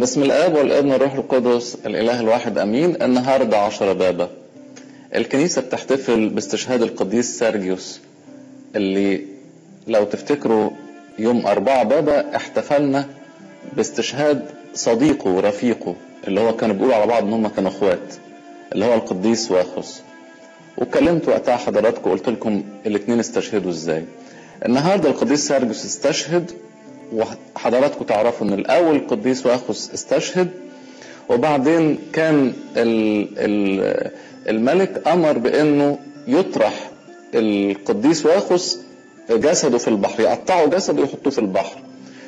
بسم الاب والابن والروح القدس الاله الواحد امين النهارده عشرة بابا الكنيسه بتحتفل باستشهاد القديس سيرجيوس اللي لو تفتكروا يوم أربعة بابا احتفلنا باستشهاد صديقه ورفيقه اللي هو كانوا بيقولوا على بعض ان هم كانوا اخوات اللي هو القديس واخوس واتكلمت وقتها حضراتكم قلت لكم الاثنين استشهدوا ازاي النهارده القديس سيرجيوس استشهد وحضراتكم تعرفوا ان الاول القديس واخوس استشهد وبعدين كان ال ال الملك امر بانه يطرح القديس واخوس جسده في البحر يقطعوا جسده ويحطوه في البحر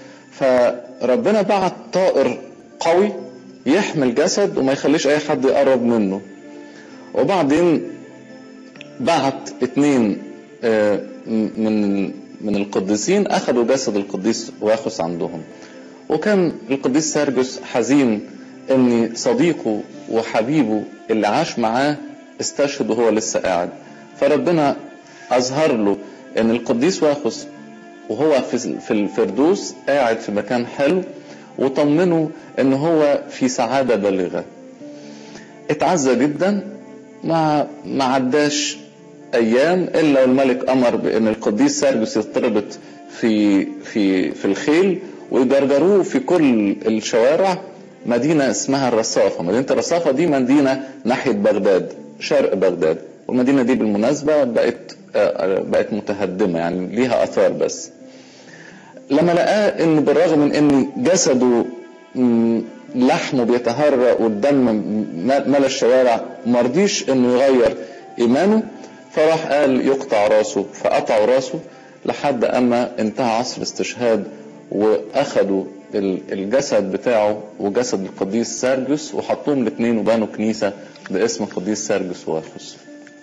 فربنا بعت طائر قوي يحمي الجسد وما يخليش اي حد يقرب منه وبعدين بعت اتنين من من القديسين اخذوا جسد القديس واخس عندهم وكان القديس سيرجس حزين ان صديقه وحبيبه اللي عاش معاه استشهد وهو لسه قاعد فربنا اظهر له ان القديس واخس وهو في الفردوس قاعد في مكان حلو وطمنه ان هو في سعاده بالغه اتعزى جدا ما ما عداش ايام الا والملك امر بان القديس سيرجس يضطربت في في في الخيل ويجرجروه في كل الشوارع مدينه اسمها الرصافه مدينه الرصافه دي مدينه ناحيه بغداد شرق بغداد والمدينه دي بالمناسبه بقت بقت متهدمه يعني ليها اثار بس لما لقاه ان بالرغم من ان جسده لحمه بيتهرى والدم ملا الشوارع مرضيش انه يغير ايمانه فراح قال يقطع راسه فقطعوا راسه لحد اما انتهى عصر الاستشهاد واخدوا الجسد بتاعه وجسد القديس سيرجس وحطوهم الاثنين وبنوا كنيسه باسم القديس سيرجس واخوس.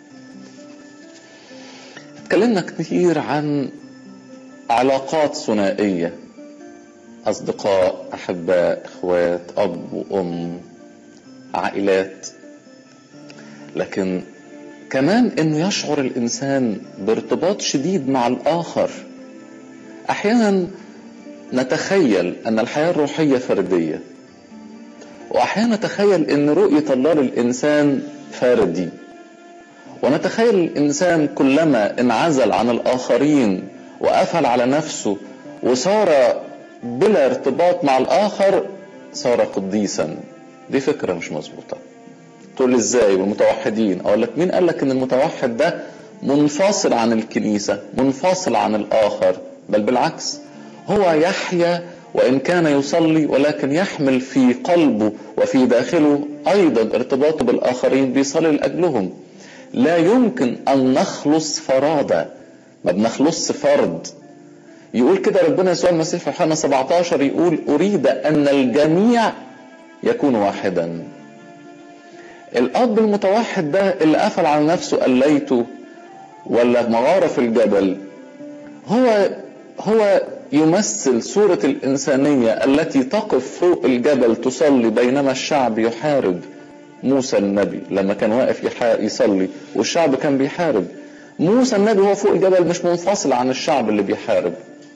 اتكلمنا كتير عن علاقات ثنائيه اصدقاء احباء اخوات اب وام عائلات لكن كمان انه يشعر الانسان بارتباط شديد مع الاخر احيانا نتخيل ان الحياه الروحيه فرديه واحيانا نتخيل ان رؤيه الله للانسان فردي ونتخيل الانسان كلما انعزل عن الاخرين وقفل على نفسه وصار بلا ارتباط مع الاخر صار قديسا دي فكره مش مظبوطه تقول لي ازاي والمتوحدين اقول لك مين قال لك ان المتوحد ده منفصل عن الكنيسه منفصل عن الاخر بل بالعكس هو يحيا وان كان يصلي ولكن يحمل في قلبه وفي داخله ايضا ارتباطه بالاخرين بيصلي لاجلهم لا يمكن ان نخلص فرادى ما بنخلصش فرد يقول كده ربنا يسوع المسيح في يوحنا 17 يقول اريد ان الجميع يكون واحدا الاب المتوحد ده اللي قفل على نفسه قليته ولا مغاره في الجبل هو هو يمثل صورة الإنسانية التي تقف فوق الجبل تصلي بينما الشعب يحارب موسى النبي لما كان واقف يصلي والشعب كان بيحارب موسى النبي هو فوق الجبل مش منفصل عن الشعب اللي بيحارب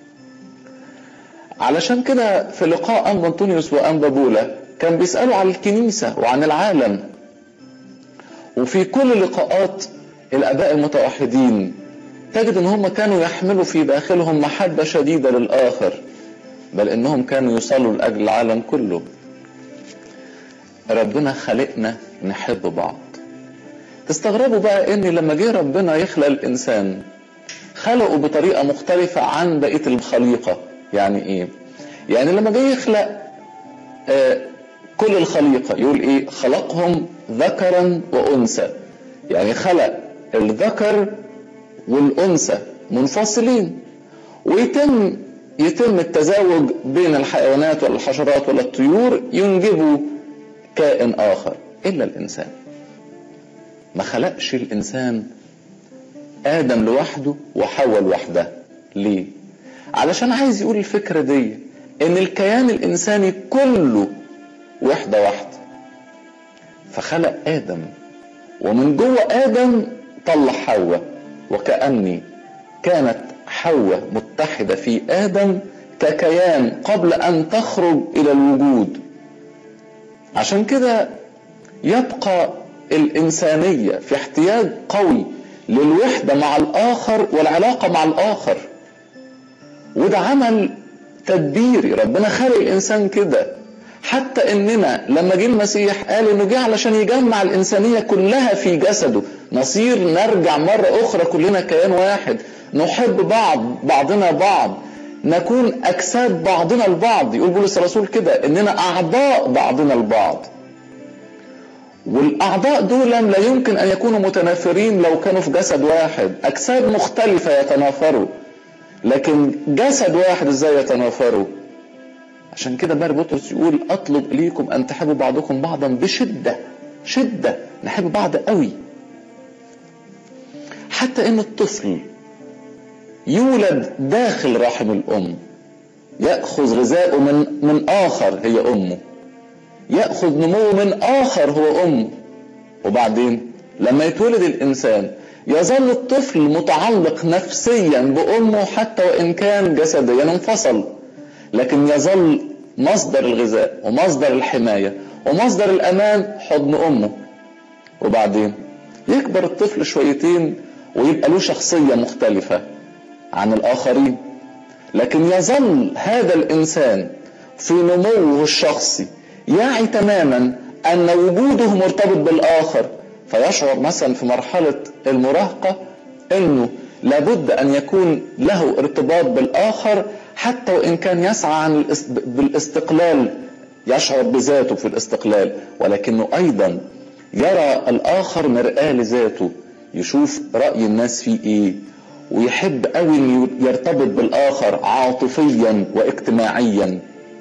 علشان كده في لقاء أنبا أنطونيوس وأنبا بولا كان بيسألوا عن الكنيسة وعن العالم وفي كل لقاءات الآباء المتوحدين تجد ان هم كانوا يحملوا في داخلهم محبة شديدة للآخر بل انهم كانوا يصلوا لأجل العالم كله ربنا خلقنا نحب بعض تستغربوا بقى ان لما جه ربنا يخلق الانسان خلقه بطريقة مختلفة عن بقية الخليقة يعني ايه يعني لما جه يخلق آه كل الخليقة يقول ايه خلقهم ذكرا وانثى يعني خلق الذكر والانثى منفصلين ويتم يتم التزاوج بين الحيوانات ولا الحشرات ولا الطيور ينجبوا كائن اخر الا الانسان ما خلقش الانسان ادم لوحده وحواء لوحدها ليه علشان عايز يقول الفكره دي ان الكيان الانساني كله وحده واحده فخلق ادم ومن جوه ادم طلع حواء وكأني كانت حواء متحدة في آدم ككيان قبل أن تخرج إلى الوجود عشان كده يبقى الإنسانية في احتياج قوي للوحدة مع الآخر والعلاقة مع الآخر وده عمل تدبيري ربنا خلق الإنسان كده حتى إننا لما جه المسيح قال إنه جه علشان يجمع الإنسانية كلها في جسده نصير نرجع مرة أخرى كلنا كيان واحد نحب بعض بعضنا بعض نكون أجساد بعضنا البعض يقول بولس الرسول كده إننا أعضاء بعضنا البعض والأعضاء دول لا يمكن أن يكونوا متنافرين لو كانوا في جسد واحد أجساد مختلفة يتنافروا لكن جسد واحد ازاي يتنافروا عشان كده ماري بطرس يقول اطلب اليكم ان تحبوا بعضكم بعضا بشده شده نحب بعض قوي حتى ان الطفل يولد داخل رحم الام ياخذ غذاءه من من اخر هي امه ياخذ نموه من اخر هو امه وبعدين لما يتولد الانسان يظل الطفل متعلق نفسيا بامه حتى وان كان جسديا انفصل لكن يظل مصدر الغذاء ومصدر الحمايه ومصدر الامان حضن امه وبعدين يكبر الطفل شويتين ويبقى له شخصيه مختلفه عن الاخرين لكن يظل هذا الانسان في نموه الشخصي يعي تماما ان وجوده مرتبط بالاخر فيشعر مثلا في مرحلة المراهقة انه لابد ان يكون له ارتباط بالاخر حتى وان كان يسعى عن بالاستقلال يشعر بذاته في الاستقلال ولكنه ايضا يرى الاخر مرآة لذاته يشوف رأي الناس فيه ايه ويحب قوي انه يرتبط بالاخر عاطفيا واجتماعيا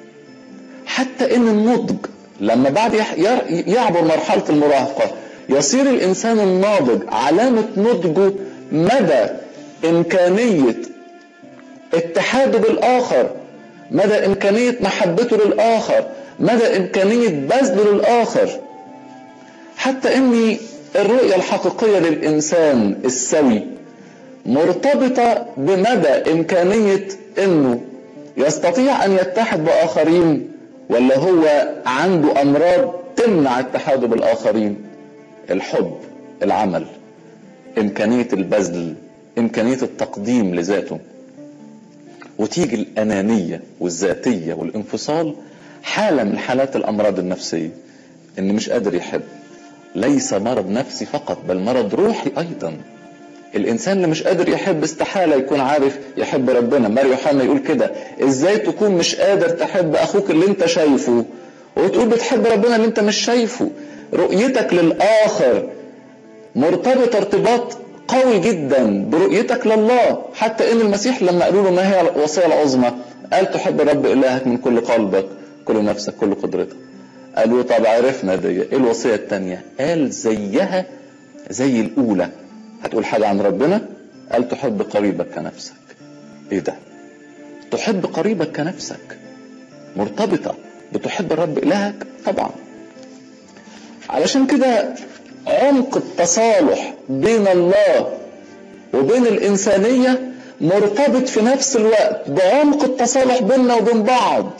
حتى ان النضج لما بعد يعبر مرحلة المراهقة يصير الانسان الناضج علامه نضجه مدى امكانيه اتحاده بالاخر مدى امكانيه محبته للاخر مدى امكانيه بذله للاخر حتى ان الرؤيه الحقيقيه للانسان السوي مرتبطه بمدى امكانيه انه يستطيع ان يتحد باخرين ولا هو عنده امراض تمنع اتحاده بالاخرين الحب العمل إمكانية البذل إمكانية التقديم لذاته وتيجي الأنانية والذاتية والانفصال حالة من حالات الأمراض النفسية إن مش قادر يحب ليس مرض نفسي فقط بل مرض روحي أيضا الإنسان اللي مش قادر يحب استحالة يكون عارف يحب ربنا ماري يوحنا يقول كده إزاي تكون مش قادر تحب أخوك اللي أنت شايفه وتقول بتحب ربنا اللي أنت مش شايفه رؤيتك للآخر مرتبطة ارتباط قوي جدا برؤيتك لله حتى ان المسيح لما قالوا له ما هي الوصية العظمى قال تحب رب إلهك من كل قلبك كل نفسك كل قدرتك قالوا طب عرفنا دي ايه الوصية التانية قال زيها زي الأولى هتقول حاجة عن ربنا قال تحب قريبك كنفسك ايه ده تحب قريبك كنفسك مرتبطة بتحب الرب إلهك طبعا علشان كده عمق التصالح بين الله وبين الإنسانية مرتبط في نفس الوقت بعمق التصالح بيننا وبين بعض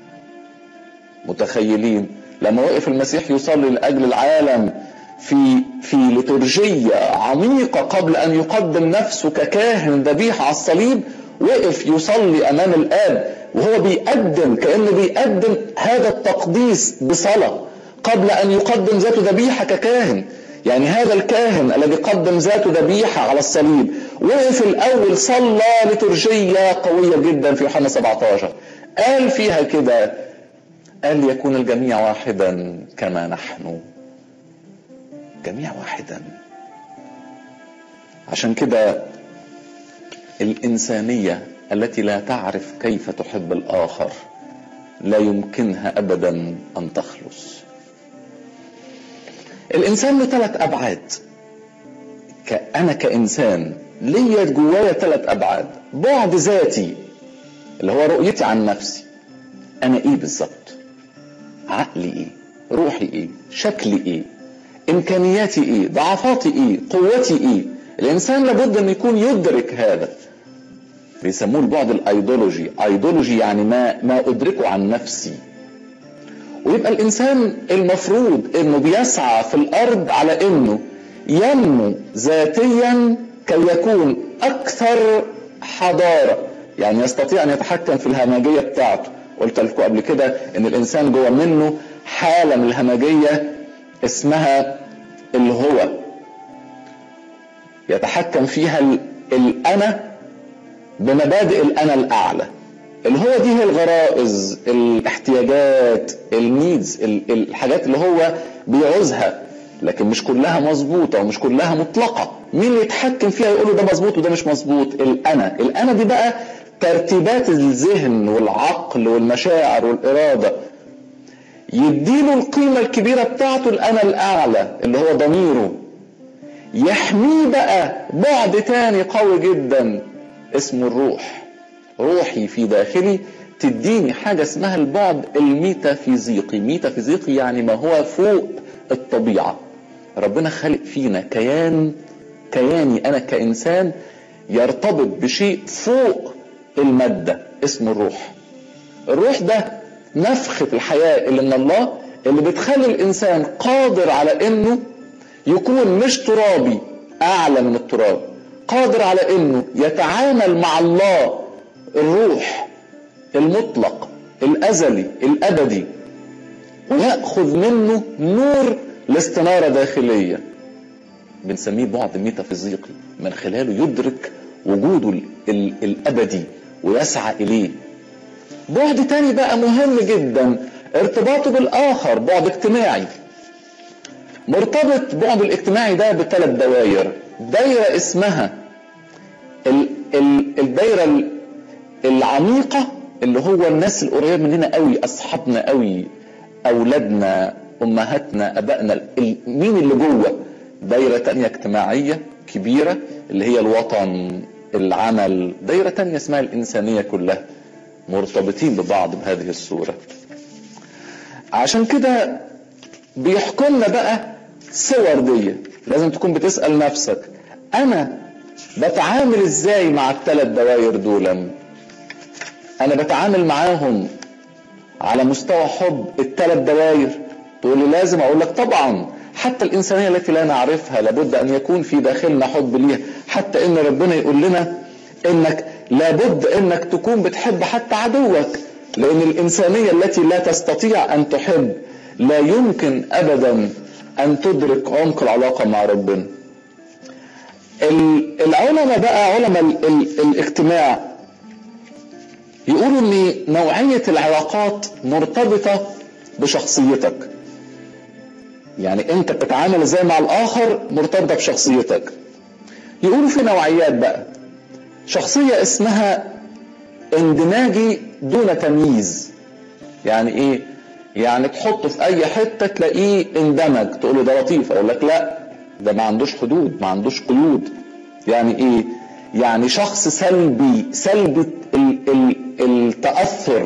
متخيلين لما وقف المسيح يصلي لأجل العالم في في لترجية عميقة قبل أن يقدم نفسه ككاهن ذبيحة على الصليب وقف يصلي أمام الآب وهو بيقدم كأنه بيقدم هذا التقديس بصلاة قبل أن يقدم ذاته ذبيحة ككاهن يعني هذا الكاهن الذي قدم ذاته ذبيحة على الصليب وقف الأول صلى لترجية قوية جدا في يوحنا 17 قال فيها كده قال يكون الجميع واحدا كما نحن جميع واحدا عشان كده الإنسانية التي لا تعرف كيف تحب الآخر لا يمكنها أبدا أن تخلص الإنسان له ثلاث أبعاد أنا كإنسان ليا جوايا ثلاث أبعاد بعد ذاتي اللي هو رؤيتي عن نفسي أنا إيه بالظبط عقلي إيه روحي إيه شكلي إيه إمكانياتي إيه ضعفاتي إيه قوتي إيه الإنسان لابد أن يكون يدرك هذا بيسموه البعد الايديولوجي ايديولوجي يعني ما ما ادركه عن نفسي ويبقى الانسان المفروض انه بيسعى في الارض على انه ينمو ذاتيا كي يكون اكثر حضاره يعني يستطيع ان يتحكم في الهمجيه بتاعته قلت لكم قبل كده ان الانسان جوه منه حاله من الهمجيه اسمها الهوى يتحكم فيها الانا بمبادئ الانا الاعلى الهوى دي هي الغرائز الاحتياجات النيدز الحاجات اللي هو بيعوزها لكن مش كلها مظبوطه ومش كلها مطلقه مين اللي يتحكم فيها يقول ده مظبوط وده مش مظبوط الانا الانا دي بقى ترتيبات الذهن والعقل والمشاعر والاراده يديله القيمه الكبيره بتاعته الانا الاعلى اللي هو ضميره يحميه بقى بعد تاني قوي جدا اسمه الروح روحي في داخلي تديني حاجة اسمها البعد الميتافيزيقي ميتافيزيقي يعني ما هو فوق الطبيعة ربنا خلق فينا كيان كياني أنا كإنسان يرتبط بشيء فوق المادة اسمه الروح الروح ده نفخة الحياة اللي من الله اللي بتخلي الإنسان قادر على إنه يكون مش ترابي أعلى من التراب قادر على إنه يتعامل مع الله الروح المطلق الازلي الابدي وياخذ منه نور لاستناره داخليه بنسميه بعد ميتافيزيقي من خلاله يدرك وجوده الابدي ويسعى اليه بعد تاني بقى مهم جدا ارتباطه بالاخر بعد اجتماعي مرتبط بعد الاجتماعي ده بثلاث دوائر دايره اسمها الدايره العميقة اللي هو الناس القريبة مننا قوي أصحابنا قوي أولادنا أمهاتنا أبائنا مين اللي جوه دايرة تانية اجتماعية كبيرة اللي هي الوطن العمل دايرة تانية اسمها الإنسانية كلها مرتبطين ببعض بهذه الصورة عشان كده بيحكمنا بقى صور دي لازم تكون بتسأل نفسك أنا بتعامل ازاي مع الثلاث دوائر دول انا بتعامل معاهم على مستوى حب الثلاث دوائر تقول لي لازم اقول لك طبعا حتى الانسانيه التي لا نعرفها لابد ان يكون في داخلنا حب ليها حتى ان ربنا يقول لنا انك لابد انك تكون بتحب حتى عدوك لان الانسانيه التي لا تستطيع ان تحب لا يمكن ابدا ان تدرك عمق العلاقه مع ربنا العلماء بقى علماء الاجتماع يقولوا ان نوعية العلاقات مرتبطة بشخصيتك يعني انت بتتعامل ازاي مع الاخر مرتبطة بشخصيتك يقولوا في نوعيات بقى شخصية اسمها اندماجي دون تمييز يعني ايه يعني تحطه في اي حتة تلاقيه اندمج تقول له ده لطيف اقول لك لا ده ما عندوش حدود ما عندوش قيود يعني ايه يعني شخص سلبي سلبي التأثر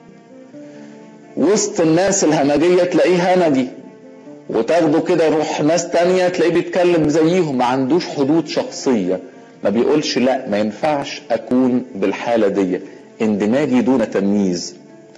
وسط الناس الهمجية تلاقيه همجي وتاخده كده يروح ناس تانية تلاقيه بيتكلم زيهم ما عندوش حدود شخصية ما بيقولش لا ما ينفعش أكون بالحالة دي اندماجي دون تمييز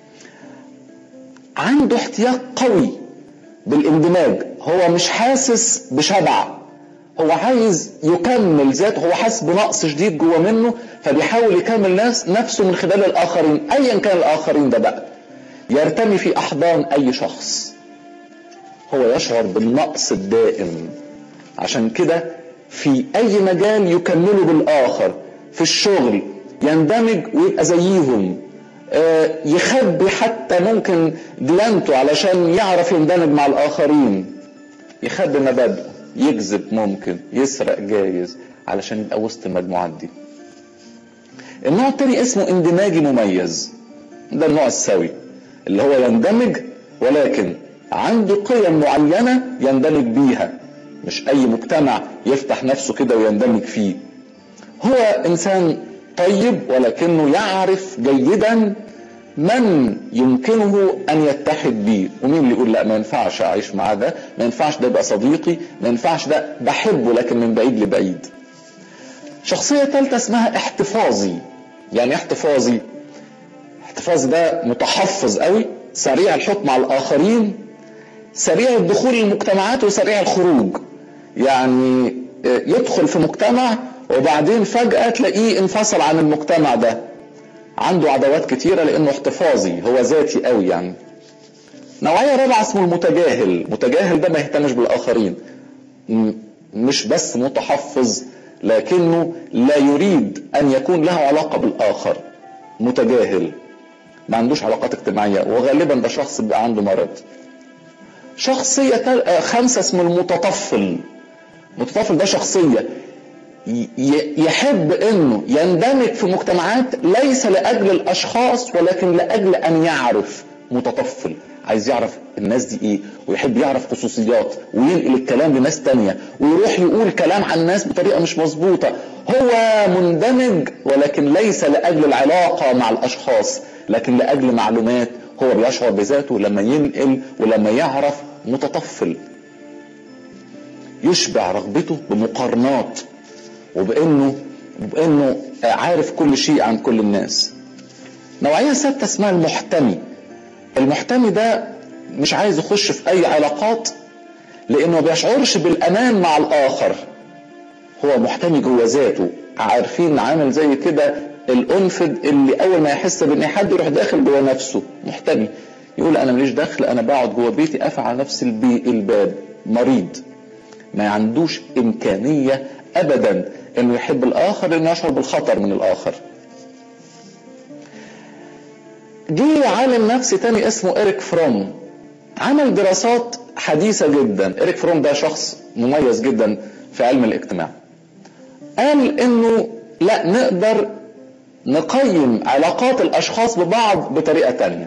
عنده احتياج قوي بالاندماج هو مش حاسس بشبع هو عايز يكمل ذاته هو حاسس بنقص شديد جوه منه فبيحاول يكمل ناس نفسه من خلال الاخرين ايا كان الاخرين ده بقى يرتمي في احضان اي شخص هو يشعر بالنقص الدائم عشان كده في اي مجال يكمله بالاخر في الشغل يندمج ويبقى زيهم يخبي حتى ممكن ديانته علشان يعرف يندمج مع الاخرين يخبي مبادئه يكذب ممكن يسرق جايز علشان يبقى وسط المجموعات دي النوع التاني اسمه اندماجي مميز ده النوع السوي اللي هو يندمج ولكن عنده قيم معينة يندمج بيها مش أي مجتمع يفتح نفسه كده ويندمج فيه هو إنسان طيب ولكنه يعرف جيدا من يمكنه ان يتحد بيه ومين اللي يقول لا ما ينفعش اعيش مع ده ما ينفعش ده يبقى صديقي ما ينفعش ده بحبه لكن من بعيد لبعيد شخصيه ثالثه اسمها احتفاظي يعني احتفاظي احتفاظي ده متحفظ قوي سريع الحكم على الآخرين سريع الدخول للمجتمعات وسريع الخروج يعني يدخل في مجتمع وبعدين فجأة تلاقيه انفصل عن المجتمع ده عنده عداوات كتيرة لأنه احتفاظي هو ذاتي قوي يعني نوعية رابعة اسمه المتجاهل متجاهل ده ما يهتمش بالآخرين مش بس متحفظ لكنه لا يريد أن يكون له علاقة بالآخر متجاهل ما عندوش علاقات اجتماعية وغالبا ده شخص بيبقى عنده مرض شخصية خمسة اسمه المتطفل المتطفل ده شخصية يحب انه يندمج في مجتمعات ليس لاجل الاشخاص ولكن لاجل ان يعرف متطفل عايز يعرف الناس دي ايه ويحب يعرف خصوصيات وينقل الكلام لناس تانية ويروح يقول كلام عن الناس بطريقة مش مظبوطة هو مندمج ولكن ليس لأجل العلاقة مع الأشخاص لكن لأجل معلومات هو بيشعر بذاته لما ينقل ولما يعرف متطفل يشبع رغبته بمقارنات وبانه بانه عارف كل شيء عن كل الناس نوعيه سادسه اسمها المحتمي المحتمي ده مش عايز يخش في اي علاقات لانه ما بيشعرش بالامان مع الاخر هو محتمي جوه ذاته عارفين عامل زي كده الانفد اللي اول ما يحس بان حد يروح داخل جوه نفسه محتمي يقول انا ماليش دخل انا بقعد جوه بيتي قافل على نفس البي الباب مريض ما عندوش امكانيه ابدا انه يحب الاخر لانه يشعر بالخطر من الاخر جه عالم نفسي تاني اسمه إريك فروم عمل دراسات حديثة جدا إريك فروم ده شخص مميز جدا في علم الاجتماع قال انه لا نقدر نقيم علاقات الاشخاص ببعض بطريقة تانية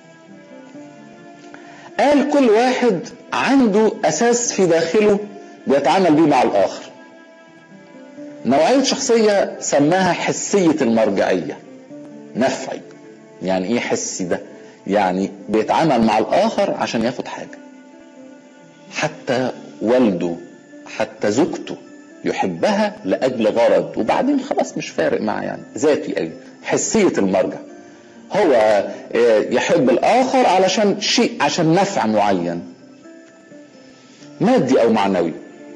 قال كل واحد عنده اساس في داخله بيتعامل بيه مع الاخر نوعية شخصية سماها حسية المرجعية نفعي يعني ايه حسي ده يعني بيتعامل مع الاخر عشان ياخد حاجة حتى والده حتى زوجته يحبها لاجل غرض وبعدين خلاص مش فارق معاه يعني ذاتي قوي حسية المرجع هو يحب الاخر علشان شيء عشان نفع معين مادي او معنوي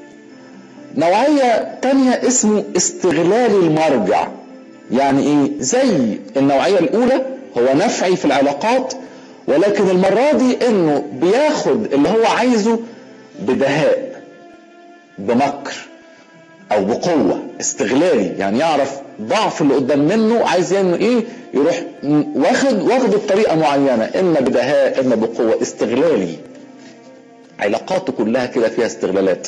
نوعية تانية اسمه استغلال المرجع يعني ايه زي النوعية الاولى هو نفعي في العلاقات ولكن المرة دي انه بياخد اللي هو عايزه بدهاء بمكر او بقوة استغلالي يعني يعرف ضعف اللي قدام منه عايز انه ايه يروح واخد واخده بطريقة معينة اما بدهاء اما بقوة استغلالي علاقاته كلها كده فيها استغلالات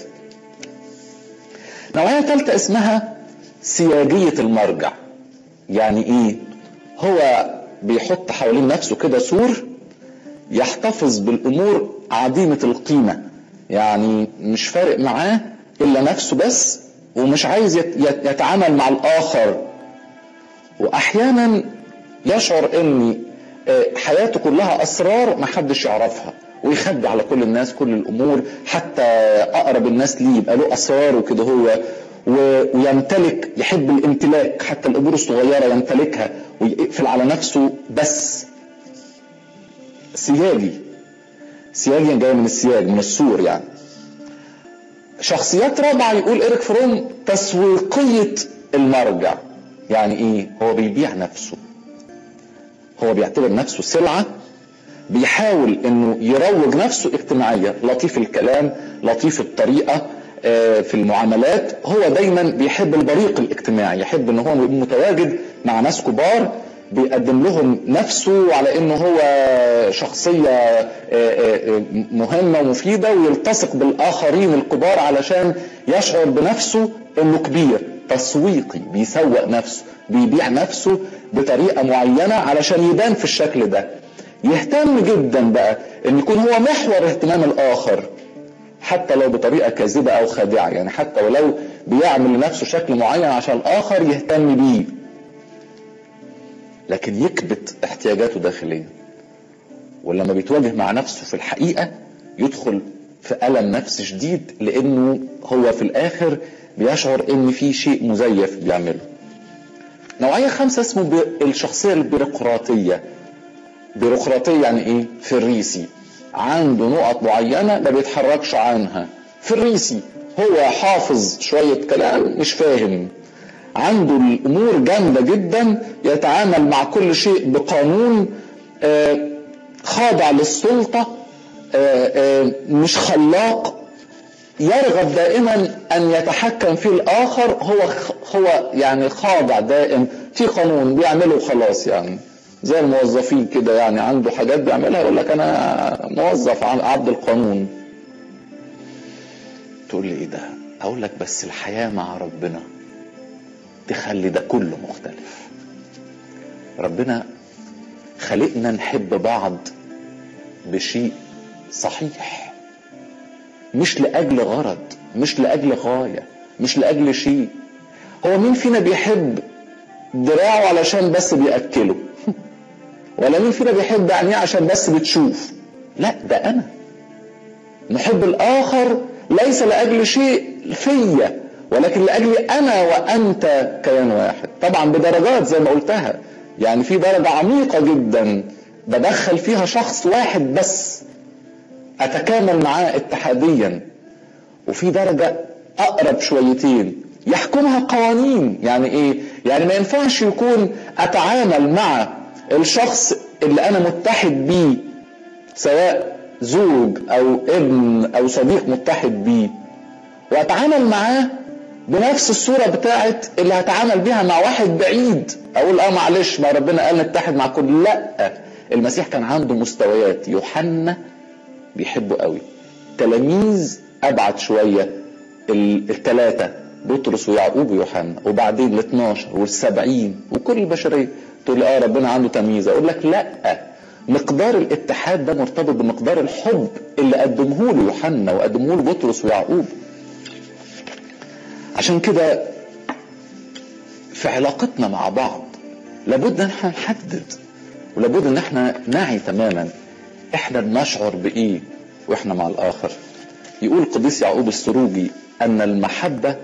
نوعية ثالثة اسمها سياجية المرجع يعني ايه هو بيحط حوالين نفسه كده سور يحتفظ بالامور عديمة القيمة يعني مش فارق معاه الا نفسه بس ومش عايز يتعامل مع الاخر واحيانا يشعر ان حياته كلها اسرار محدش يعرفها ويخبي على كل الناس كل الامور حتى اقرب الناس ليه يبقى له اسرار وكده هو ويمتلك يحب الامتلاك حتى الامور الصغيره يمتلكها ويقفل على نفسه بس سياجي سياجي جاي من السياج من السور يعني شخصيات رابعه يقول إيريك فروم تسويقيه المرجع يعني ايه هو بيبيع نفسه هو بيعتبر نفسه سلعه بيحاول انه يروج نفسه اجتماعيا لطيف الكلام لطيف الطريقه في المعاملات هو دايما بيحب البريق الاجتماعي يحب ان هو متواجد مع ناس كبار بيقدم لهم نفسه على انه هو شخصية مهمة ومفيدة ويلتصق بالاخرين الكبار علشان يشعر بنفسه انه كبير تسويقي بيسوق نفسه بيبيع نفسه بطريقة معينة علشان يبان في الشكل ده يهتم جدا بقى ان يكون هو محور اهتمام الاخر حتى لو بطريقه كاذبه او خادعه يعني حتى ولو بيعمل لنفسه شكل معين عشان الاخر يهتم بيه لكن يكبت احتياجاته داخليا ولما بيتواجه مع نفسه في الحقيقه يدخل في الم نفسي شديد لانه هو في الاخر بيشعر ان في شيء مزيف بيعمله نوعيه خمسه اسمه الشخصيه البيروقراطيه بيروقراطي يعني ايه فريسي عنده نقط معينة ما بيتحركش عنها فريسي هو حافظ شوية كلام مش فاهم عنده الامور جامدة جدا يتعامل مع كل شيء بقانون آه، خاضع للسلطة آه، آه، مش خلاق يرغب دائما ان يتحكم في الاخر هو هو يعني خاضع دائم في قانون بيعمله خلاص يعني زي الموظفين كده يعني عنده حاجات بيعملها يقول لك انا موظف عبد القانون تقول لي ايه ده اقول لك بس الحياه مع ربنا تخلي ده كله مختلف ربنا خلقنا نحب بعض بشيء صحيح مش لاجل غرض مش لاجل غايه مش لاجل شيء هو مين فينا بيحب دراعه علشان بس بياكله ولا مين فينا بيحب عينيه عشان بس بتشوف لا ده انا نحب الاخر ليس لاجل شيء فيا ولكن لاجل انا وانت كيان واحد طبعا بدرجات زي ما قلتها يعني في درجه عميقه جدا بدخل فيها شخص واحد بس اتكامل معاه اتحاديا وفي درجه اقرب شويتين يحكمها قوانين يعني ايه يعني ما ينفعش يكون اتعامل مع الشخص اللي انا متحد بيه سواء زوج او ابن او صديق متحد بيه واتعامل معاه بنفس الصورة بتاعت اللي هتعامل بيها مع واحد بعيد اقول اه معلش ما ربنا قال نتحد مع كل لا المسيح كان عنده مستويات يوحنا بيحبه قوي تلاميذ ابعد شوية الثلاثة بطرس ويعقوب ويوحنا وبعدين ال 12 وال 70 وكل البشرية تقول لي اه ربنا عنده تمييز اقول لك لا مقدار الاتحاد ده مرتبط بمقدار الحب اللي قدمه له يوحنا وقدمه له بطرس ويعقوب عشان كده في علاقتنا مع بعض لابد ان احنا نحدد ولابد ان احنا نعي تماما احنا بنشعر بايه واحنا مع الاخر يقول القديس يعقوب السروجي ان المحبه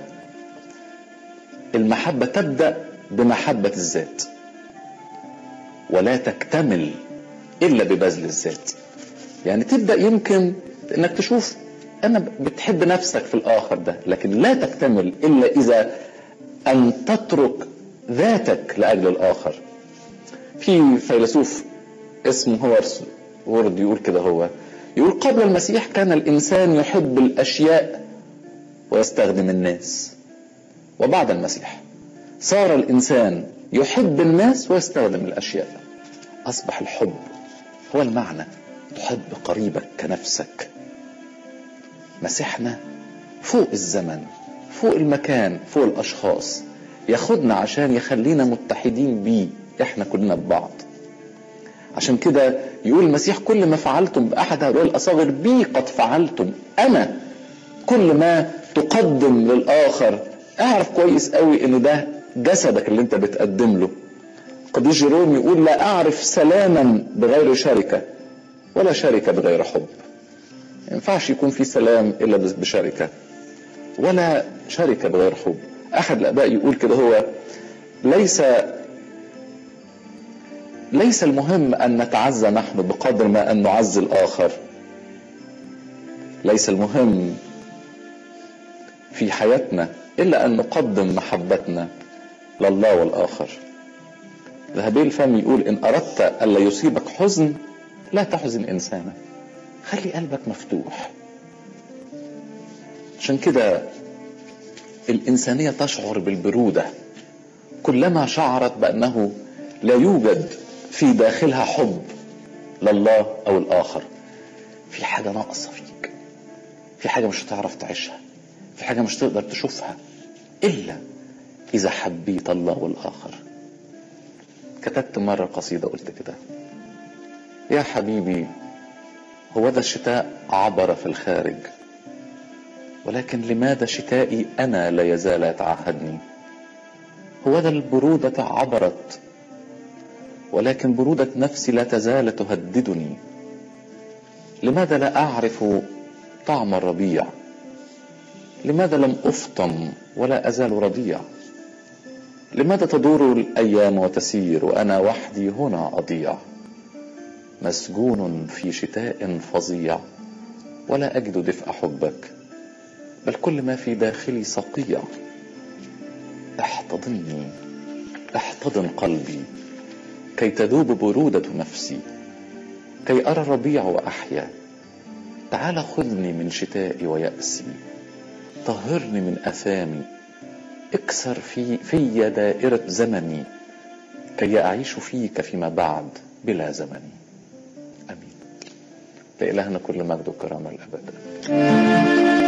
المحبه تبدا بمحبه الذات ولا تكتمل الا ببذل الذات يعني تبدا يمكن انك تشوف انا بتحب نفسك في الاخر ده لكن لا تكتمل الا اذا ان تترك ذاتك لاجل الاخر في فيلسوف اسمه هوارس وورد يقول كده هو يقول قبل المسيح كان الانسان يحب الاشياء ويستخدم الناس وبعد المسيح صار الانسان يحب الناس ويستخدم الاشياء اصبح الحب هو المعنى تحب قريبك كنفسك مسيحنا فوق الزمن فوق المكان فوق الاشخاص ياخدنا عشان يخلينا متحدين بيه احنا كلنا ببعض عشان كده يقول المسيح كل ما فعلتم باحد هؤلاء الاصاغر بي قد فعلتم انا كل ما تقدم للاخر اعرف كويس قوي ان ده جسدك اللي انت بتقدم له قديس جيروم يقول لا اعرف سلاما بغير شركه ولا شركه بغير حب ما ينفعش يكون في سلام الا بشركه ولا شركه بغير حب احد الاباء يقول كده هو ليس ليس المهم ان نتعزى نحن بقدر ما ان نعزي الاخر ليس المهم في حياتنا الا ان نقدم محبتنا لله والاخر ذهبي الفم يقول ان اردت الا يصيبك حزن لا تحزن انسانا خلي قلبك مفتوح عشان كده الانسانيه تشعر بالبروده كلما شعرت بانه لا يوجد في داخلها حب لله او الاخر في حاجه ناقصه فيك في حاجه مش هتعرف تعيشها في حاجه مش تقدر تشوفها الا اذا حبيت الله والاخر كتبت مره قصيده قلت كده يا حبيبي هو ذا الشتاء عبر في الخارج ولكن لماذا شتائي انا لا يزال يتعهدني هو ذا البروده عبرت ولكن برودة نفسي لا تزال تهددني لماذا لا أعرف طعم الربيع لماذا لم أفطم ولا أزال رضيع لماذا تدور الأيام وتسير وأنا وحدي هنا أضيع مسجون في شتاء فظيع ولا أجد دفء حبك بل كل ما في داخلي صقيع احتضني احتضن قلبي كي تذوب برودة نفسي كي أرى الربيع وأحيا تعال خذني من شتائي ويأسي طهرني من أثامي اكسر في في دائرة زمني كي أعيش فيك فيما بعد بلا زمن آمين لإلهنا كل مجد وكرامة الأبد